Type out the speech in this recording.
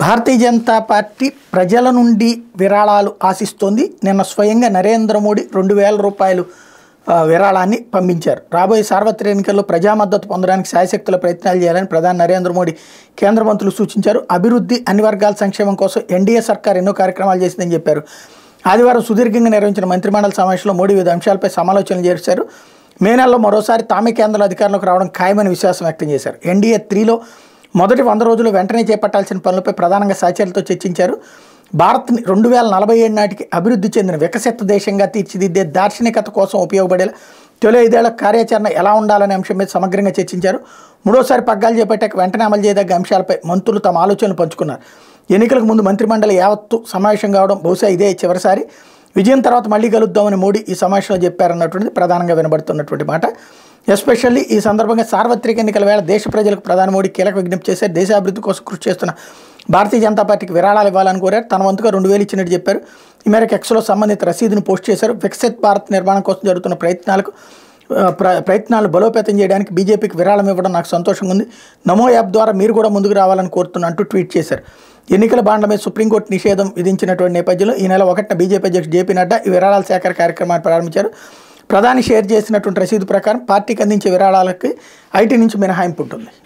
భారతీయ Janata party ప్రజల నుండి విరాళాలు ఆశిస్తోంది నిన్న స్వయంగా నరేంద్ర మోడీ రెండు వేల రూపాయలు ఆ, విరాళాన్ని పంపించారు రాబోయే సార్వత్రిక ఎన్నికల్లో ప్రజా మద్దతు పొందడానికి శాయశక్తుల ప్రయత్నాలు చేయాలని ప్రధాని నరేంద్ర మోడీ కేంద్ర మంత్రులు సూచించారు అభివృద్ధి అన్ని వర్గాల సంక్షేమం కోసం ఎన్డీఏ సర్కార్ ఎన్నో కార్యక్రమాలు చేసిందని చెప్పారు ఆదివారం సుదీర్ఘంగా నిర్వహించిన మంత్రిమండలి సమావేశంలో మోడీ వివిధ అంశాలపై సమాలోచనలు చేశారు మే నెలలో మరోసారి తామే కేంద్రంలో అధికారంలోకి రావడం ఖాయమని విశ్వాసం వ్యక్తం చేశారు ఎన్డీఏ త్రీలో మొదటి వంద రోజులు వెంటనే చేపట్టాల్సిన పనులపై ప్రధానంగా సహచరులతో చర్చించారు భారత్ని రెండు వేల నలభై ఏడు నాటికి అభివృద్ధి చెందిన వికసిత దేశంగా తీర్చిదిద్దే దార్శనికత కోసం ఉపయోగపడేలా తొలి ఐదేళ్ల కార్యాచరణ ఎలా ఉండాలనే అంశం మీద సమగ్రంగా చర్చించారు మూడోసారి పగ్గాలు చేపట్టాక వెంటనే అమలు చేయదగ్గ అంశాలపై మంత్రులు తమ ఆలోచనలు పంచుకున్నారు ఎన్నికలకు ముందు మంత్రిమండలి యావత్తు సమావేశం కావడం బహుశా ఇదే చివరిసారి విజయం తర్వాత మళ్ళీ కలుద్దామని మోడీ ఈ సమావేశంలో చెప్పారన్నటువంటిది ప్రధానంగా వినబడుతున్నటువంటి మాట ఎస్పెషల్లీ ఈ సందర్భంగా సార్వత్రిక ఎన్నికల వేళ దేశ ప్రజలకు ప్రధాని మోడీ కీలక విజ్ఞప్తి చేశారు దేశాభివృద్ధి కోసం కృషి చేస్తున్న భారతీయ జనతా పార్టీకి విరాళాలు ఇవ్వాలని కోరారు తన వంతుగా రెండు వేలు ఇచ్చినట్టు చెప్పారు ఈ మేరకు ఎక్స్లో సంబంధిత రసీదును పోస్ట్ చేశారు వికసిత్ భారత్ నిర్మాణం కోసం జరుగుతున్న ప్రయత్నాలకు ఆ, ప్ర ప్రయత్నాలు బలోపేతం చేయడానికి బీజేపీకి విరాళం ఇవ్వడం నాకు సంతోషంగా ఉంది నమో యాప్ ద్వారా మీరు కూడా ముందుకు రావాలని కోరుతున్నా అంటూ ట్వీట్ చేశారు ఎన్నికల బాండ్ల మీద సుప్రీంకోర్టు నిషేధం విధించినటువంటి నేపథ్యంలో ఈ నెల ఒకటిన బీజేపీ అధ్యక్షుడు జేపీ నడ్డా ఈ విరాళాల సేకరణ కార్యక్రమాన్ని ప్రారంభించారు ప్రధాని షేర్ చేసినటువంటి రసీదు ప్రకారం పార్టీకి అందించే విరాళాలకి ఐటీ నుంచి మినహాయింపు ఉంటుంది